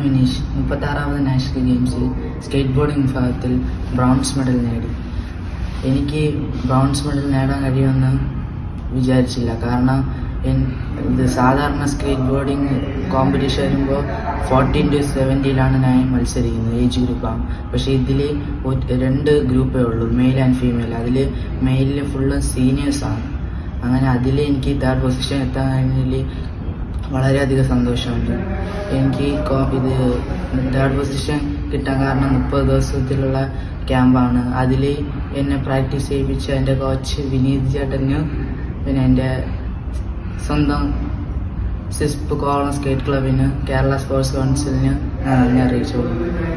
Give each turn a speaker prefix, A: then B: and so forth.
A: വിനീഷ് മുപ്പത്താറാമത് നാഷണൽ ഗെയിംസിൽ skateboarding വിഭാഗത്തിൽ ബ്രോൺസ് മെഡൽ നേടി എനിക്ക് ബ്രോൺസ് മെഡൽ നേടാൻ കഴിയുമെന്ന് വിചാരിച്ചില്ല കാരണം എൻ- ഇത് സാധാരണ സ്കേറ്റ് ബോർഡിംഗ് കോമ്പറ്റീഷൻ വരുമ്പോൾ ഫോർട്ടീൻ ടു സെവൻറ്റിയിലാണ് ഞാൻ മത്സരിക്കുന്നത് ഏജ് ഗ്രൂപ്പാണ് പക്ഷേ ഇതിൽ രണ്ട് ഗ്രൂപ്പേ ഉള്ളൂ മെയിൽ ആൻഡ് ഫീമെയിൽ അതിൽ മെയിലിൽ ഫുള്ള് സീനിയേഴ്സാണ് അങ്ങനെ അതിൽ എനിക്ക് തേർഡ് പൊസിഷൻ എത്താൻ കഴിഞ്ഞതിൽ വളരെയധികം സന്തോഷമുണ്ട് എനിക്ക് കോ- ഇത് തേർഡ് പൊസിഷൻ കിട്ടാൻ കാരണം മുപ്പത് ദിവസത്തിലുള്ള ക്യാമ്പാണ് അതിൽ എന്നെ പ്രാക്ടീസ് ചെയ്യിപ്പിച്ച എൻ്റെ കോച്ച് വിനീത് ചേട്ടന് പിന്നെ എൻ്റെ സ്വന്തം സിസ്പ് കോളം സ്കേറ്റ് ക്ലബിന് കേരള സ്പോർട്സ് കൗൺസിലിന് ഞാൻ നന്ദി അറിയിച്ചു